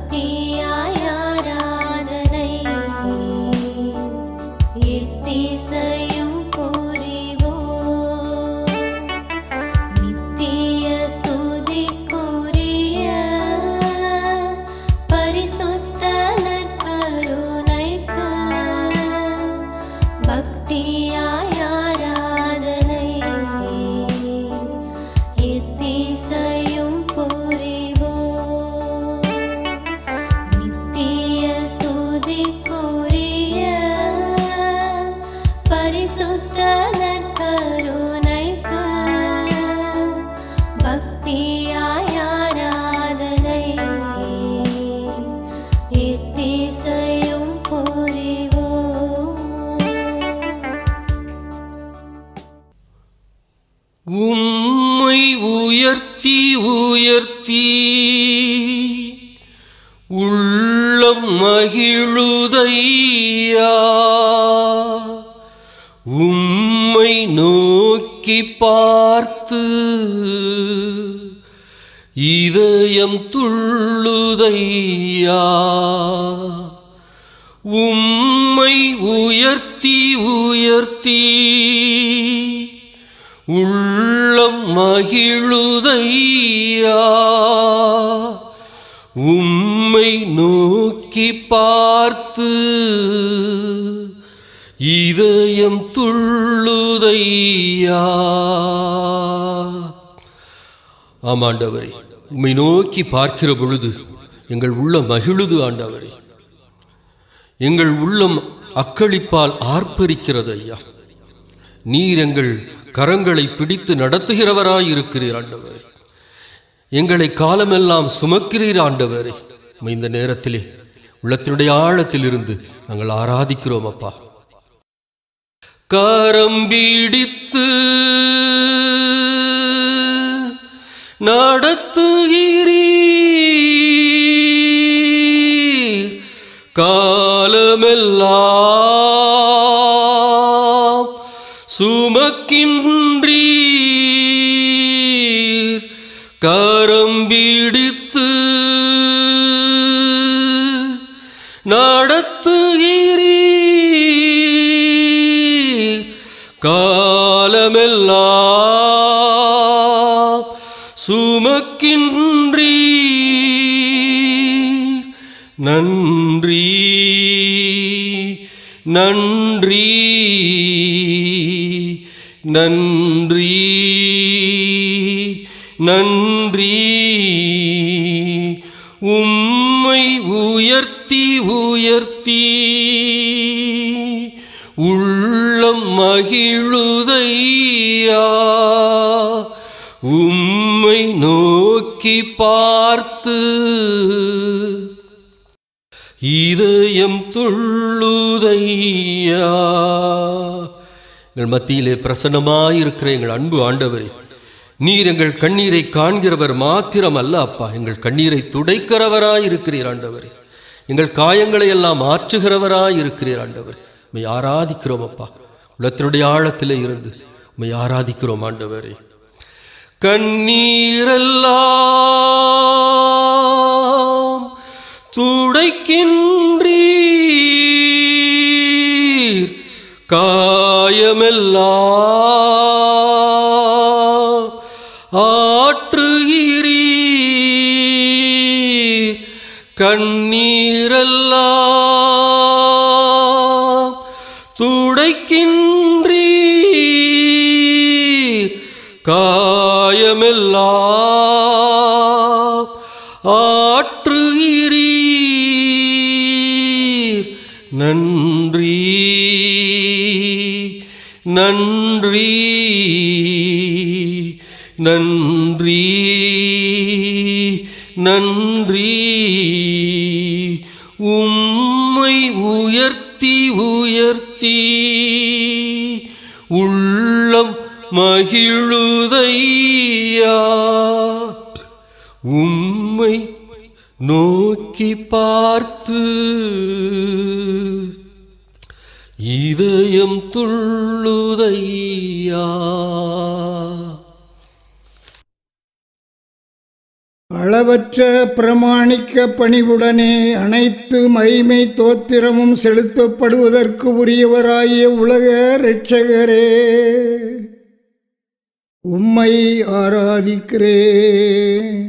பக்தியாய் ஆராதனை எத்திசையும் புரிவோம் நித்திய ஸ்துதிக்குரிய பரிசுத்த நற்கருணைக்கு பக்தியாய் ஆராதனை எத்திசையும் புரிவோம் நித்திய ஸ்துதிக்குரிய பரிசுத்த நற்கருணைக்கு பக்தியாய் ஆராதனை எத்திசையும் புரிவோம் உம்மை உயர்த்தி உயர்த்தி உள்ளம் மகிழுதையா உம்மை நோக்கி பார்த்து இதயம் துள்ளுதையா உம்மை உயர்த்தி உயர்த்தி உள்ளம் மகிழுதையா உம்மை நோக்கி பார்த்து இதயம் துள்ளுதையா ஆமாண்டவரே உம்மை நோக்கி பார்க்கிற பொழுது எங்கள் உள்ளம் மகிழுது ஆண்டவரே எங்கள் உள்ளம் அக்களிப்பால் ஆர்ப்பரிக்கிறது ஐயா நீர் எங்கள் கரங்களை பிடித்து நடத்துகிறவராய் இருக்கிறீர் ஆண்டவரே எங்களை காலமெல்லாம் சுமக்கிறீர் ஆண்டவரே உம்மை இந்த நேரத்திலே உள்ளத்தினுடைய ஆழத்தில் இருந்து நாங்கள் ஆராதிக்கிறோம் அப்பா கரம் பிடித்து நடத்துகிறீர் காலமெல்லாம் சுமக்கின்றீர் கரம் பிடித்து நடத்துகிறீர் காலமெல்லாம் சுமக்கின்றீர் நன்றி நன்றி நன்றி நன்றி உம்மை உயர்த்தி உயர்த்தி உள்ளம் மகிழுதையா உம்மை நோக்கி பார்த்து இதயம் துள்ளுதையா எங்கள் மத்தியிலே பிரசன்னமாயிருக்கிற எங்கள் அன்பு ஆண்டவரே நீர் எங்கள் கண்ணீரை காண்கிறவர் மாத்திரம் அல்ல அப்பா எங்கள் கண்ணீரை துடைக்கிறவராய் இருக்கிறீர் ஆண்டவரே எங்கள் காயங்களை எல்லாம் ஆற்றுகிறவராய் இருக்கிறீர் ஆண்டவர் உம்மை ஆராதிக்கிறோம் அப்பா உள்ளத்தினுடைய ஆழத்திலே இருந்து உம்மை ஆராதிக்கிறோம் ஆண்டவரே கண்ணீரெல்லாம் துடைக்கின்றீர் காயமெல்லாம் ஆற்றுகிறீர் கண்ணீரெல்லாம் துடைக்கின்றீர் காயமெல்லாம் ஆற்றுகிறீர் நன்றி நன்றி நன்றி நன்றி உம்மை உயர்த்தி உயர்த்தி உள்ளம் மகிழுதையா உம்மை நோக்கி பார்த்து இதயம் துள்ளுதையா அளவற்ற பிரமாணிக்க பணிவுடனே அனைத்து மகிமை தோத்திரமும் செலுத்தப்படுவதற்கு உரியவராகிய உலக இரட்சகரே உம்மை ஆராதிக்கிறேன்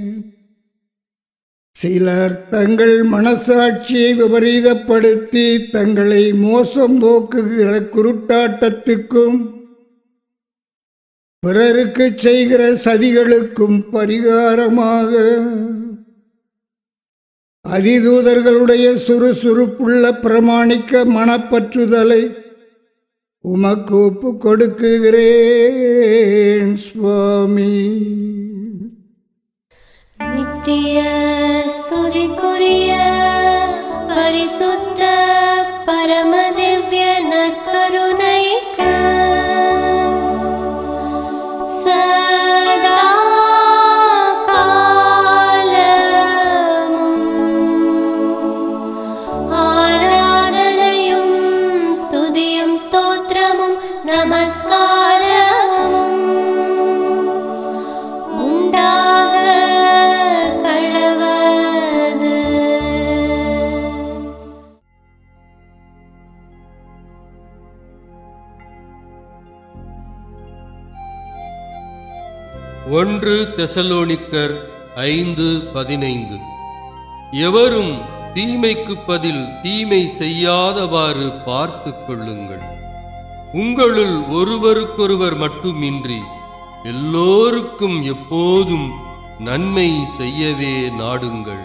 சிலர் தங்கள் மனசாட்சியை விபரீதப்படுத்தி தங்களை மோசம் போக்குகிற குருட்டாட்டத்துக்கும் பிறருக்கு செய்கிற சதிகளுக்கும் பரிகாரமாக அதிதூதர்களுடைய சுறுசுறுப்புள்ள பிரமாணிக்க மனப்பற்றுதலை உமக்கு ஒப்பு கொடுக்குகிறேன் சுவாமி நித்திய சுதிக்குரிய பரிசுத்த பரமதிவ்ய நற்கருணைக்கு சதா காலமும் ஆராதனையும் ஸ்துதியும் ஸ்தோத்திரமும் நமஸ்காரமும் உண்டாக கடவது ஒன்று தெசலோனிக்கர் ஐந்து பதினைந்து எவரும் தீமைக்கு பதில் தீமை செய்யாதவாறு பார்த்துக் கொள்ளுங்கள் உங்களுள் ஒருவருக்கொருவர் மட்டுமின்றி எல்லோருக்கும் எப்போதும் நன்மை செய்யவே நாடுங்கள்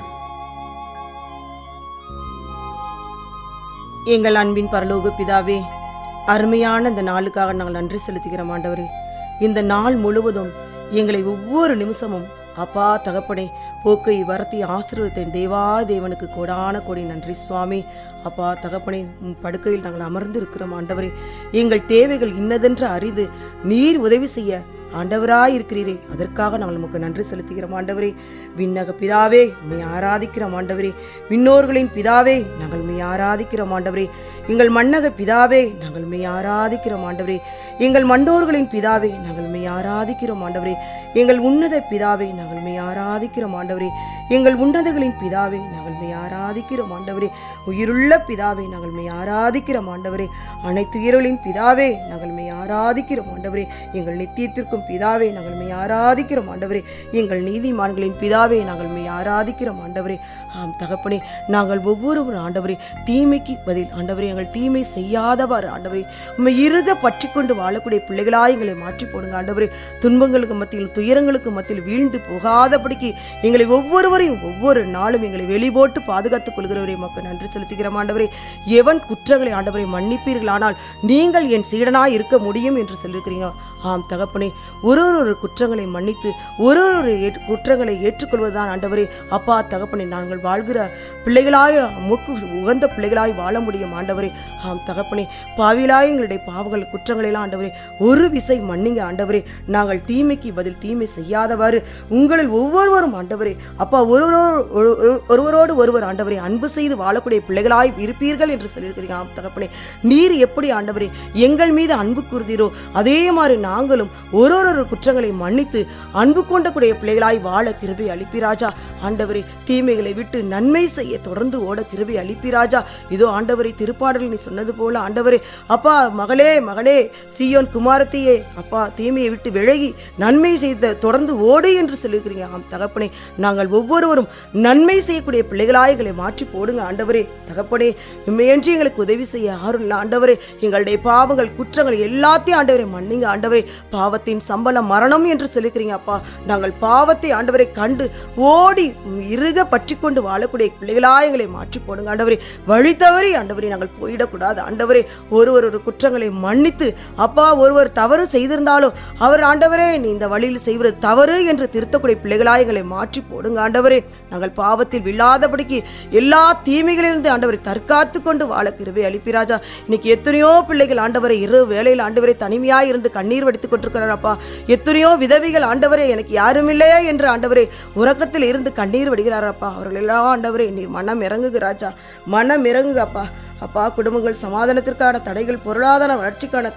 எங்கள் அன்பின் பரலோக பிதாவே அருமையான இந்த நாளுக்காக நாங்கள் நன்றி செலுத்துகிறோம் ஆண்டவரே இந்த நாள் முழுவதும் எங்களை ஒவ்வொரு நிமிஷமும் அப்பா தகப்பனே போக்கை வரத்தி ஆசீர்வதித்தேன் தேவா தேவனுக்கு கோடான கோடி நன்றி சுவாமி அப்பா தகப்பனே உம் படுக்கையில் நாங்கள் அமர்ந்து இருக்கிறோம் ஆண்டவரே எங்கள் தேவைகள் இன்னதென்று அறிந்து நீர் உதவி செய்ய ஆண்டவராய் இருக்கிறீரே அதற்காக நாங்கள் உமக்கு நன்றி செலுத்துகிறோம் ஆண்டவரே விண்ணக பிதாவே உம்மை ஆராதிக்கிறோம் ஆண்டவரே விண்ணோர்களின் பிதாவே நாங்கள் உம்மை ஆராதிக்கிறோம் ஆண்டவரே எங்கள் மன்னக பிதாவே நாங்கள் உம்மை ஆராதிக்கிறோம் ஆண்டவரே எங்கள் மண்டோர்களின் பிதாவே நாங்கள் உம்மை ஆராதிக்கிறோம் ஆண்டவரே எங்கள் உன்னத பிதாவே நாங்கள் உம்மை ஆராதிக்கிறோம் ஆண்டவரே எங்கள் உன்னதங்களின் பிதாவே நாங்கள் உம்மை ஆராதிக்கிறோம் ஆண்டவரே உயிருள்ள பிதாவே நாங்கள் உம்மை ஆராதிக்கிறோம் ஆண்டவரே அனைத்து உயிர்களின் பிதாவே நாங்கள் உம்மை ஆராதிக்கிறோம் ஆண்டவரே எங்கள் நித்தியத்திற்கும் பிதாவே நாங்கள் உம்மை ஆராதிக்கிறோம் ஆண்டவரே எங்கள் நீதிமான்களின் பிதாவே நாங்கள் உம்மை ஆராதிக்கிறோம் ஆண்டவரே ஆம் தகப்பனே நாங்கள் ஒவ்வொருவர் ஆண்டவரே தீமைக்கு பதில் ஆண்டவரே எங்கள் தீமை செய்யாதவாறு ஆண்டவரே உம்மை இறுக பற்றி கொண்டு வாழக்கூடிய பிள்ளைகளாய் எங்களை மாற்றி போடுங்க ஆண்டவரே துன்பங்களுக்கு மத்தியில் துயரங்களுக்கு மத்தியில் வீழ்ந்து போகாதபடிக்கு எங்களை ஒவ்வொருவரையும் ஒவ்வொரு நாளும் எங்களை வெளிபோட்டு பாதுகாத்துக் கொள்கிறவரே மக்கள் நன்றி செலுத்துகிறோம் ஆண்டவரே எவன் குற்றங்களை ஆண்டவரை மன்னிப்பீர்களானால் நீங்கள் என் சீடனாய் இருக்க முடியும் என்று சொல்லியிருக்கிறீங்க ஆம் தகப்பனே ஒரு ஒரு ஒரு குற்றங்களை மன்னித்து ஒரு ஒரு ஏற்று- குற்றங்களை ஏற்றுக்கொள்வதுதான் ஆண்டவரே அப்பா தகப்பனே நாங்கள் வாழ்கிற பிள்ளைகளாய் முக்கு உகந்த பிள்ளைகளாய் வாழ முடியும் ஆண்டவரே ஆம் தகப்பனே பாவிலாய் எங்களுடைய பாவங்கள் குற்றங்களை எல்லாம் ஆண்டவரே ஒரு விசை மன்னிங்க ஆண்டவரே நாங்கள் தீமைக்கு பதில் தீமை செய்யாதவாறு உங்களில் ஒவ்வொருவரும் ஆண்டவரே அப்பா ஒருவரோடு ஒரு- ஒரு- ஒருவரோடு ஒருவர் ஆண்டவரே அன்பு செய்து வாழக்கூடிய பிள்ளைகளாய் இருப்பீர்கள் என்று சொல்லியிருக்கிறீங்க ஆம் தகப்பனே நீர் எப்படி ஆண்டவரே எங்கள் மீது அன்பு கூறுதீரோ அதே மாதிரி நாங்களும் ஒரு ஒரு ஒரு குற்றங்களை மன்னித்து அன்பு கொண்ட கூடிய பிள்ளைகளாய் வாழ கிருபை அளிப்பிராஜா ஆண்டவரே தீமைகளை விட்டு நன்மை செய்ய தொடர்ந்து ஓட கிருபை அளிப்பிராஜா இதோ ஆண்டவரை திருப்பாடலில் நீ சொன்னது போல ஆண்டவரே அப்பா மகளே மகனே சீயோன் குமாரத்தியே அப்பா தீமையை விட்டு விலகி நன்மை செய்த தொடர்ந்து ஓடு என்று சொல்லியிருக்கிறீங்க ஆம் தகப்பனே நாங்கள் ஒவ்வொருவரும் நன்மை செய்யக்கூடிய பிள்ளைகளாய் எங்களை மாற்றி போடுங்க ஆண்டவரே தகப்பனே இம்மையன்றி எங்களுக்கு உதவி செய்ய யாரும் இல்லை ஆண்டவரே எங்களுடைய பாவங்கள் குற்றங்கள் எல்லாத்தையும் ஆண்டவரை மன்னிங்க ஆண்டவரே பாவத்தின் சம்பளம் மரணம் என்று சொல்லிக்கிறீங்க அப்பா நாங்கள் பாவத்தை ஆண்டவரை கண்டு ஓடி உம் இறுக பற்றி கொண்டு வாழக்கூடிய பிள்ளைகளாய் எங்களை மாற்றி போடுங்க ஆண்டவரே வழி தவறி ஆண்டவரே நாங்கள் போயிடக்கூடாது ஆண்டவரே ஒருவர் ஒரு குற்றங்களை மன்னித்து அப்பா ஒருவர் தவறு செய்திருந்தாலும் அவர் ஆண்டவரே நீ இந்த வழியில் செய்வது தவறு என்று திருத்தக்கூடிய பிள்ளைகளாய் எங்களை மாற்றி போடுங்க ஆண்டவரே நாங்கள் பாவத்தில் விழாதபடிக்கு எல்லா தீமைகளிலிருந்து ஆண்டவரை தற்காத்து கொண்டு வாழ கிருபை அளிப்பிராஜா இன்னைக்கு எத்தனையோ பிள்ளைகள் ஆண்டவரை இரவு வேளையில் ஆண்டவரை தனிமையாய் இருந்து கண்ணீர் வடித்துக் கொண்டிருக்கிறார் அப்பா எத்தனையோ விதவிகள் ஆண்டவரே எனக்கு யாரும் இல்லையா என்று ஆண்டவரே உறக்கத்தில் இருந்து கண்ணீர் வடிகிறார் அப்பா அவர்கள் எல்லாம் ஆண்டவரே நீர் மனம் இறங்குக ராஜா மனம் இறங்குக அப்பா அப்பா குடும்பங்கள் சமாதானத்திற்கான தடைகள் பொருளாதார வளர்ச்சிக்கான தடைகள்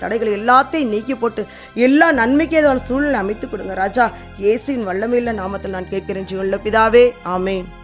எல்லாத்தையும் நீக்கி போட்டு எல்லா நன்மைக்கேதான சூழ்நிலை அமைத்து கொடுங்க ராஜா இயேசுவின் வல்லமையுள்ள நாமத்தில் நான் கேட்கிறேன் ஜீவனுள்ள பிதாவே ஆமென்